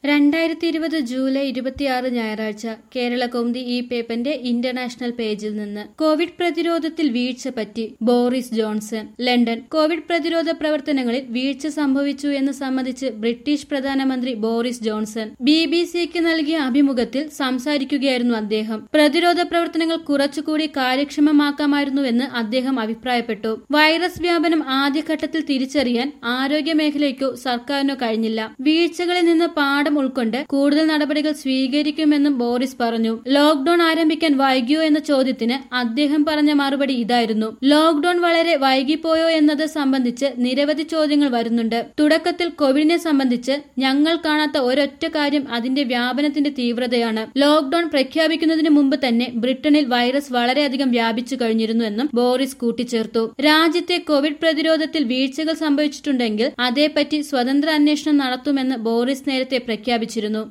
രണ്ടായിരത്തി ഇരുപത് ജൂലൈ ഇരുപത്തിയാറ് ഞായറാഴ്ച കേരള കൗമുദി ഈ പേപ്പറിന്റെ ഇന്റർനാഷണൽ പേജിൽ നിന്ന് കോവിഡ് പ്രതിരോധത്തിൽ വീഴ്ച പറ്റി ബോറിസ് ജോൺസൺ ലണ്ടൻ കോവിഡ് പ്രതിരോധ പ്രവർത്തനങ്ങളിൽ വീഴ്ച സംഭവിച്ചു എന്ന് സംബന്ധിച്ച് ബ്രിട്ടീഷ് പ്രധാനമന്ത്രി ബോറിസ് ജോൺസൺ ബി ബി സിക്ക് നൽകിയ അഭിമുഖത്തിൽ സംസാരിക്കുകയായിരുന്നു അദ്ദേഹം പ്രതിരോധ പ്രവർത്തനങ്ങൾ കുറച്ചുകൂടി കാര്യക്ഷമമാക്കാമായിരുന്നുവെന്ന് അദ്ദേഹം അഭിപ്രായപ്പെട്ടു വൈറസ് വ്യാപനം ആദ്യഘട്ടത്തിൽ തിരിച്ചറിയാൻ ആരോഗ്യ മേഖലയ്ക്കോ സർക്കാരിനോ കഴിഞ്ഞില്ല വീഴ്ചകളിൽ നിന്ന് പാഠം ഉൾക്കൊണ്ട് കൂടുതൽ നടപടികൾ സ്വീകരിക്കുമെന്നും ബോറിസ് പറഞ്ഞു ലോക്ഡൌൺ ആരംഭിക്കാൻ വൈകിയോ എന്ന ചോദ്യത്തിന് അദ്ദേഹം പറഞ്ഞ മറുപടി ഇതായിരുന്നു ലോക്ഡൌൺ വളരെ വൈകിപ്പോയോ എന്നത് സംബന്ധിച്ച് നിരവധി ചോദ്യങ്ങൾ വരുന്നുണ്ട് തുടക്കത്തിൽ കോവിഡിനെ സംബന്ധിച്ച് ഞങ്ങൾ കാണാത്ത ഒരൊറ്റ കാര്യം അതിന്റെ വ്യാപനത്തിന്റെ തീവ്രതയാണ് ലോക്ഡൌൺ പ്രഖ്യാപിക്കുന്നതിന് മുമ്പ് തന്നെ ബ്രിട്ടനിൽ വൈറസ് വളരെയധികം വ്യാപിച്ചു കഴിഞ്ഞിരുന്നു എന്നും ബോറിസ് കൂട്ടിച്ചേർത്തു രാജ്യത്തെ കോവിഡ് പ്രതിരോധത്തിൽ വീഴ്ചകൾ സംഭവിച്ചിട്ടുണ്ടെങ്കിൽ അതേപ്പറ്റി സ്വതന്ത്ര അന്വേഷണം നടത്തുമെന്ന് ബോറിസ് നേരത്തെ പ്രഖ്യാപിച്ചിരുന്നു